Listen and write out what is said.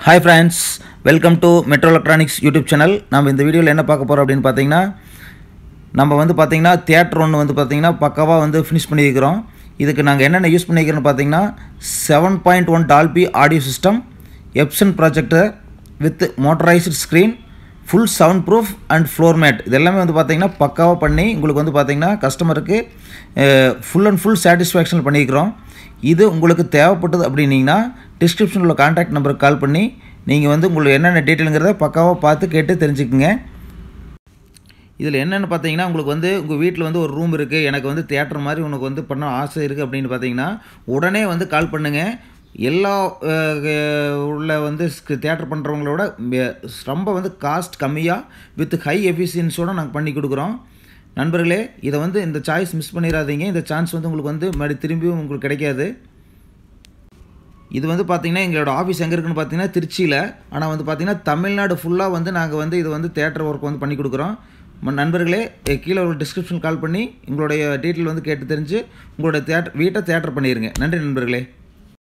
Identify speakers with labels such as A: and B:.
A: hi friends welcome to Metro Electronics YouTube channel நம்ம இந்த வீடியோவில் என்ன பார்க்க போகிறோம் அப்படின்னு பார்த்தீங்கன்னா நம்ம வந்து பார்த்தீங்கன்னா தியேட்டர் ஒன்று வந்து பார்த்தீங்கன்னா பக்காவாக வந்து ஃபினிஷ் பண்ணியிருக்கிறோம் இதுக்கு நாங்கள் என்னென்ன யூஸ் பண்ணியிருக்கிறோன்னு பார்த்தீங்கன்னா seven point one Dolby audio system Epson projector with motorised screen full sound proof and floor mat இது எல்லாமே வந்து பார்த்தீங்கன்னா பக்காவாக பண்ணி உங்களுக்கு வந்து பார்த்தீங்கன்னா கஸ்டமருக்கு ஃபுல் அண்ட் ஃபுல் சாட்டிஸ்ஃபேக்ஷன் பண்ணியிருக்கிறோம் இது உங்களுக்கு தேவைப்பட்டது அப்படின்னீங்கன்னா டிஸ்கிரிப்ஷனில் உள்ள கான்டாக்ட் நம்பருக்கு கால் பண்ணி நீங்கள் வந்து உங்களுக்கு என்னென்ன டீட்டெயிலுங்கிறத பக்காவாக பார்த்து கேட்டு தெரிஞ்சுக்குங்க இதில் என்னென்னு பார்த்தீங்கன்னா உங்களுக்கு வந்து உங்கள் வீட்டில் வந்து ஒரு ரூம் இருக்குது எனக்கு வந்து தேட்டர் மாதிரி உனக்கு வந்து பண்ண ஆசை இருக்குது அப்படின்னு பார்த்தீங்கன்னா உடனே வந்து கால் பண்ணுங்கள் எல்லா அஹ், உள்ள வந்து தேட்டர் பண்ணுறவங்களோட ரொம்ப வந்து காஸ்ட் கம்மியாக வித் ஹை எஃபிஷியன்ஸோடு நாங்கள் பண்ணி கொடுக்குறோம் நண்பர்களே இதை வந்து இந்த சாய்ஸ் மிஸ் பண்ணிடாதீங்க இந்த சான்ஸ் வந்து உங்களுக்கு வந்து மறுபடி திரும்பியும் உங்களுக்கு கிடைக்காது இது வந்து பார்த்திங்கன்னா எங்களோட ஆஃபீஸ் எங்கே இருக்குன்னு பார்த்தீங்கன்னா திருச்சியில் ஆனால் வந்து பார்த்திங்கன்னா தமிழ்நாடு ஃபுல்லாக வந்து நாங்கள் வந்து இது வந்து தேட்டர் ஒர்க் வந்து பண்ணி கொடுக்குறோம் ம- நண்பர்களே எ, கீழே ஒரு டிஸ்கிரிப்ஷன் கால் பண்ணி உங்களுடைய டீட்டெயில் வந்து கேட்டு தெரிஞ்சு உங்களுடைய தேட்டர் வீட்டை தேட்டர் பண்ணிடுங்க நன்றி நண்பர்களே